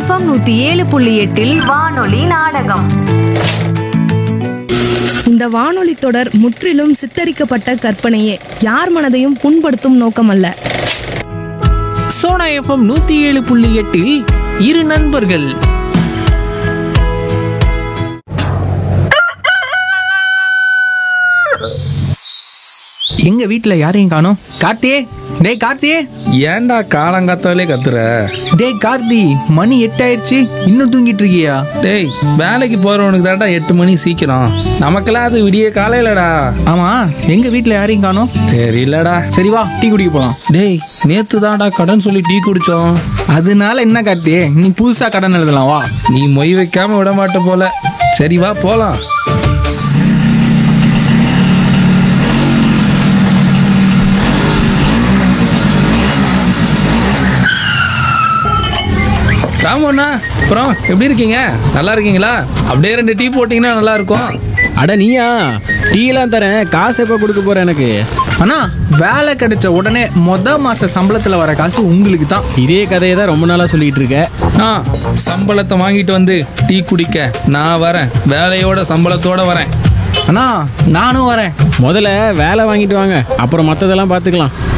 FM நூத்தி ஏழு புள்ளி எட்டில் வானொலி நாடகம் இந்த வானொலி தொடர் முற்றிலும் சித்தரிக்கப்பட்ட கற்பனையே யார் மனதையும் புண்படுத்தும் நோக்கமல்ல சோனா எஃப்எம் நூத்தி ஏழு புள்ளி எட்டில் இரு நண்பர்கள் எங்க வீட்ல யாரையும் காணோம் கார்த்தியே டேய் கார்த்தியே ஏன்டா காலங்காத்தாலே கத்துற டேய் கார்த்தி மணி எட்டாயிருச்சு இன்னும் தூங்கிட்டு இருக்கியா டேய் வேலைக்கு போறவனுக்கு தான்டா எட்டு மணி சீக்கிரம் நமக்கெல்லாம் அது விடிய காலையிலடா ஆமா எங்க வீட்ல யாரையும் காணோம் தெரியலடா சரி வா டீ குடிக்க போலாம் டேய் நேத்து தான்டா கடன் சொல்லி டீ குடிச்சோம் அதனால என்ன கார்த்தியே நீ புதுசா கடன் எழுதலாம் வா நீ மொய் வைக்காம விட மாட்ட போல சரி வா போலாம் ராமண்ணா அப்புறம் எப்படி இருக்கீங்க நல்லா இருக்கீங்களா அப்படியே ரெண்டு டீ போட்டிங்கன்னா நல்லா இருக்கும் அட நீயா டீலாம் தரேன் காசு எப்போ கொடுக்க போற எனக்கு அண்ணா வேலை கிடைச்ச உடனே மொத மாச சம்பளத்துல வர காசு உங்களுக்கு தான் இதே கதையை தான் ரொம்ப நாளாக சொல்லிட்டு இருக்க ஆ சம்பளத்தை வாங்கிட்டு வந்து டீ குடிக்க நான் வரேன் வேலையோட சம்பளத்தோட வரேன் அண்ணா நானும் வரேன் முதல்ல வேலை வாங்கிட்டு வாங்க அப்புறம் மற்றதெல்லாம் பார்த்துக்கலாம்